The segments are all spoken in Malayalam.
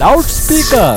ലൗഡ് സ്പീക്കർ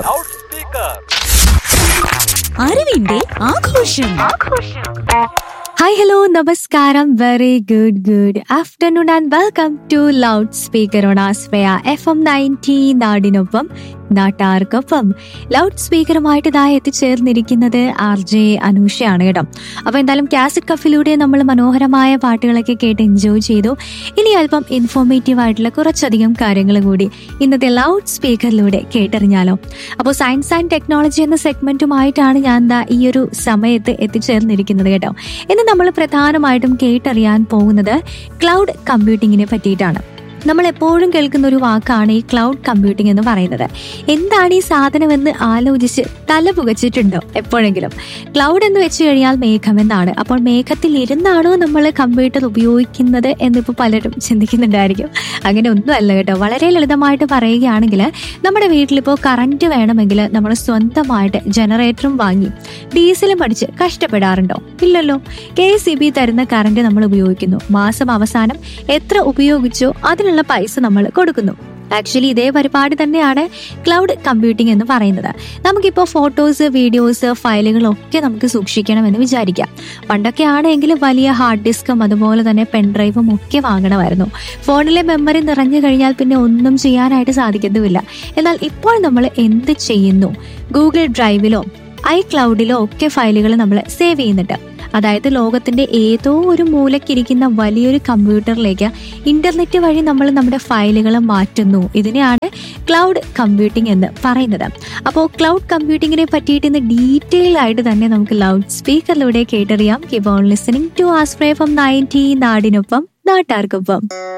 അറിവിന്റെ ആഘോഷം ഹായ് ഹലോ നമസ്കാരം very good good afternoon and welcome to loud speaker on ആസ്വയ എഫ് എം നയൻറ്റി നാടിനൊപ്പം നാട്ടാർക്കൊപ്പം ലൗഡ് സ്പീക്കറുമായിട്ട് ഇതാ എത്തിച്ചേർന്നിരിക്കുന്നത് ആർ ജെ അനൂഷയാണ് കേട്ടോ അപ്പൊ എന്തായാലും കാസറ്റ് കഫിലൂടെ നമ്മൾ മനോഹരമായ പാട്ടുകളൊക്കെ കേട്ട് എൻജോയ് ചെയ്തു ഇനി അല്പം ഇൻഫോർമേറ്റീവ് ആയിട്ടുള്ള കുറച്ചധികം കാര്യങ്ങൾ കൂടി ഇന്നത്തെ ലൗഡ് സ്പീക്കറിലൂടെ കേട്ടറിഞ്ഞാലോ അപ്പോൾ സയൻസ് ആൻഡ് ടെക്നോളജി എന്ന സെഗ്മെന്റുമായിട്ടാണ് ഞാൻ എന്താ ഈ ഒരു സമയത്ത് എത്തിച്ചേർന്നിരിക്കുന്നത് കേട്ടോ ഇന്ന് നമ്മൾ പ്രധാനമായിട്ടും കേട്ടറിയാൻ പോകുന്നത് ക്ലൗഡ് കമ്പ്യൂട്ടിങ്ങിനെ പറ്റിയിട്ടാണ് നമ്മൾ എപ്പോഴും കേൾക്കുന്ന ഒരു വാക്കാണ് ഈ ക്ലൗഡ് കമ്പ്യൂട്ടിംഗ് എന്ന് പറയുന്നത് എന്താണ് ഈ സാധനം എന്ന് ആലോചിച്ച് തല പുകച്ചിട്ടുണ്ടോ എപ്പോഴെങ്കിലും ക്ലൗഡ് എന്ന് വെച്ച് കഴിഞ്ഞാൽ മേഘം എന്നാണ് അപ്പോൾ മേഘത്തിൽ ഇരുന്നാണോ നമ്മൾ കമ്പ്യൂട്ടർ ഉപയോഗിക്കുന്നത് എന്നിപ്പോൾ പലരും ചിന്തിക്കുന്നുണ്ടായിരിക്കും അങ്ങനെ ഒന്നും അല്ല കേട്ടോ വളരെ ലളിതമായിട്ട് പറയുകയാണെങ്കിൽ നമ്മുടെ വീട്ടിലിപ്പോൾ കറണ്ട് വേണമെങ്കിൽ നമ്മൾ സ്വന്തമായിട്ട് ജനറേറ്ററും വാങ്ങി ഡീസലും അടിച്ച് കഷ്ടപ്പെടാറുണ്ടോ ഇല്ലല്ലോ കെ സി ബി തരുന്ന കറണ്ട് നമ്മൾ ഉപയോഗിക്കുന്നു മാസം അവസാനം എത്ര ഉപയോഗിച്ചോ അതിനുള്ള പൈസ നമ്മൾ കൊടുക്കുന്നു ആക്ച്വലി ഇതേ പരിപാടി തന്നെയാണ് ക്ലൗഡ് കമ്പ്യൂട്ടിംഗ് എന്ന് പറയുന്നത് നമുക്കിപ്പോൾ ഫോട്ടോസ് വീഡിയോസ് ഫയലുകളൊക്കെ നമുക്ക് സൂക്ഷിക്കണമെന്ന് വിചാരിക്കാം പണ്ടൊക്കെ ആണെങ്കിൽ വലിയ ഹാർഡ് ഡിസ്കും അതുപോലെ തന്നെ പെൻഡ്രൈവും ഒക്കെ വാങ്ങണമായിരുന്നു ഫോണിലെ മെമ്മറി നിറഞ്ഞു കഴിഞ്ഞാൽ പിന്നെ ഒന്നും ചെയ്യാനായിട്ട് സാധിക്കത്തുമില്ല എന്നാൽ ഇപ്പോൾ നമ്മൾ എന്ത് ചെയ്യുന്നു ഗൂഗിൾ ഡ്രൈവിലോ ഐ ക്ലൗഡിലോ ഒക്കെ ഫയലുകൾ നമ്മൾ സേവ് ചെയ്യുന്നുണ്ട് അതായത് ലോകത്തിന്റെ ഏതോ ഒരു മൂലക്കിരിക്കുന്ന വലിയൊരു കമ്പ്യൂട്ടറിലേക്ക് ഇന്റർനെറ്റ് വഴി നമ്മൾ നമ്മുടെ ഫയലുകൾ മാറ്റുന്നു ഇതിനെയാണ് ക്ലൗഡ് കമ്പ്യൂട്ടിംഗ് എന്ന് പറയുന്നത് അപ്പോൾ ക്ലൗഡ് കമ്പ്യൂട്ടിങ്ങിനെ പറ്റിയിട്ട് ഇന്ന് ഡീറ്റെയിൽ ആയിട്ട് തന്നെ നമുക്ക് ലൗഡ് സ്പീക്കറിലൂടെ കേട്ടറിയാം കീപ് ഓൺ ലിസണിംഗ് ടു ആസ്പ്രേ ഫ്രം നയൻറ്റി നാടിനൊപ്പം നാട്ടാർക്കൊപ്പം